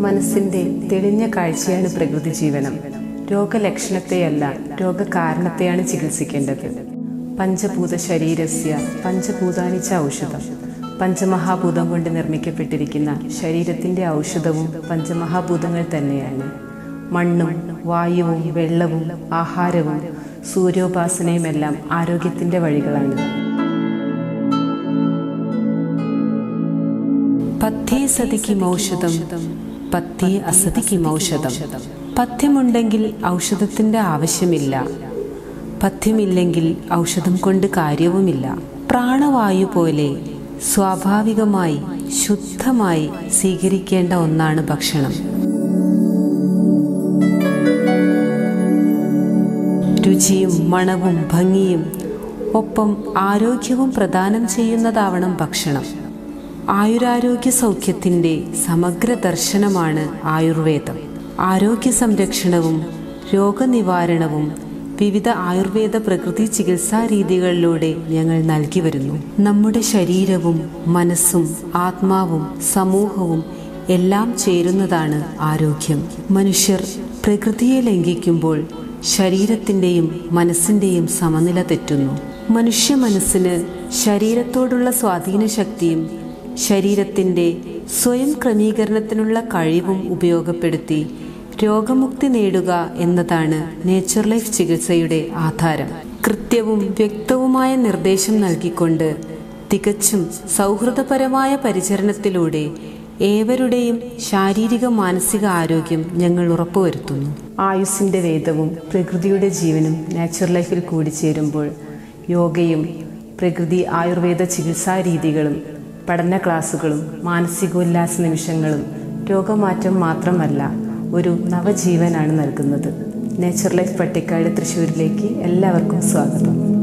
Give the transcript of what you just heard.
മനസ്സിന്റെ തെളിഞ്ഞ കാഴ്ചയാണ് പ്രകൃതി ജീവനം രോഗലക്ഷണത്തെയല്ല രോഗകാരണത്തെയാണ് ചികിത്സിക്കേണ്ടത് പഞ്ചഭൂത ശരീരസ്യ പഞ്ചഭൂതാനി ച ഔഷധം പഞ്ചമഹാഭൂതം കൊണ്ട് നിർമ്മിക്കപ്പെട്ടിരിക്കുന്ന ശരീരത്തിന്റെ ഔഷധവും പഞ്ചമഹാഭൂതങ്ങൾ തന്നെയാണ് മണ്ണും വായുവും വെള്ളവും ആഹാരവും സൂര്യോപാസനയുമെല്ലാം ആരോഗ്യത്തിന്റെ വഴികളാണ് പഥ്യേ സതിക്കിമൗഷധം പഥ്യേ അസതിക്കിമൗഷധം പഥ്യമുണ്ടെങ്കിൽ ഔഷധത്തിന്റെ ആവശ്യമില്ല പഥ്യമില്ലെങ്കിൽ ഔഷധം കൊണ്ട് കാര്യവുമില്ല പ്രാണവായു പോലെ സ്വാഭാവികമായി ശുദ്ധമായി സ്വീകരിക്കേണ്ട ഒന്നാണ് ഭക്ഷണം രുചിയും മണവും ഭംഗിയും ഒപ്പം ആരോഗ്യവും പ്രദാനം ചെയ്യുന്നതാവണം ഭക്ഷണം ആയുരാരോഗ്യ സൗഖ്യത്തിൻ്റെ സമഗ്ര ദർശനമാണ് ആയുർവേദം ആരോഗ്യ സംരക്ഷണവും രോഗനിവാരണവും വിവിധ ആയുർവേദ പ്രകൃതി ചികിത്സാ രീതികളിലൂടെ ഞങ്ങൾ നൽകി വരുന്നു നമ്മുടെ ശരീരവും മനസ്സും ആത്മാവും സമൂഹവും എല്ലാം ചേരുന്നതാണ് ആരോഗ്യം മനുഷ്യർ പ്രകൃതിയെ ലംഘിക്കുമ്പോൾ ശരീരത്തിൻ്റെയും മനസ്സിൻ്റെയും സമനില തെറ്റുന്നു മനുഷ്യ മനസ്സിന് ശരീരത്തോടുള്ള സ്വാധീന ശക്തിയും ശരീരത്തിൻ്റെ സ്വയം ക്രമീകരണത്തിനുള്ള കഴിവും ഉപയോഗപ്പെടുത്തി രോഗമുക്തി നേടുക എന്നതാണ് നേച്ചർ ലൈഫ് ചികിത്സയുടെ ആധാരം കൃത്യവും വ്യക്തവുമായ നിർദ്ദേശം നൽകിക്കൊണ്ട് തികച്ചും സൗഹൃദപരമായ പരിചരണത്തിലൂടെ ഏവരുടെയും ശാരീരിക മാനസിക ആരോഗ്യം ഞങ്ങൾ ഉറപ്പുവരുത്തുന്നു ആയുസിന്റെ വേദവും പ്രകൃതിയുടെ ജീവനും നാച്ചുറൽ ലൈഫിൽ കൂടിച്ചേരുമ്പോൾ യോഗയും പ്രകൃതി ആയുർവേദ ചികിത്സാ രീതികളും പഠന ക്ലാസുകളും മാനസികോല്ലാസ നിമിഷങ്ങളും രോഗമാറ്റം മാത്രമല്ല ഒരു നവജീവനാണ് നൽകുന്നത് നേച്ചർ ലൈഫ് പട്ടിക്കാട് തൃശ്ശൂരിലേക്ക് എല്ലാവർക്കും സ്വാഗതം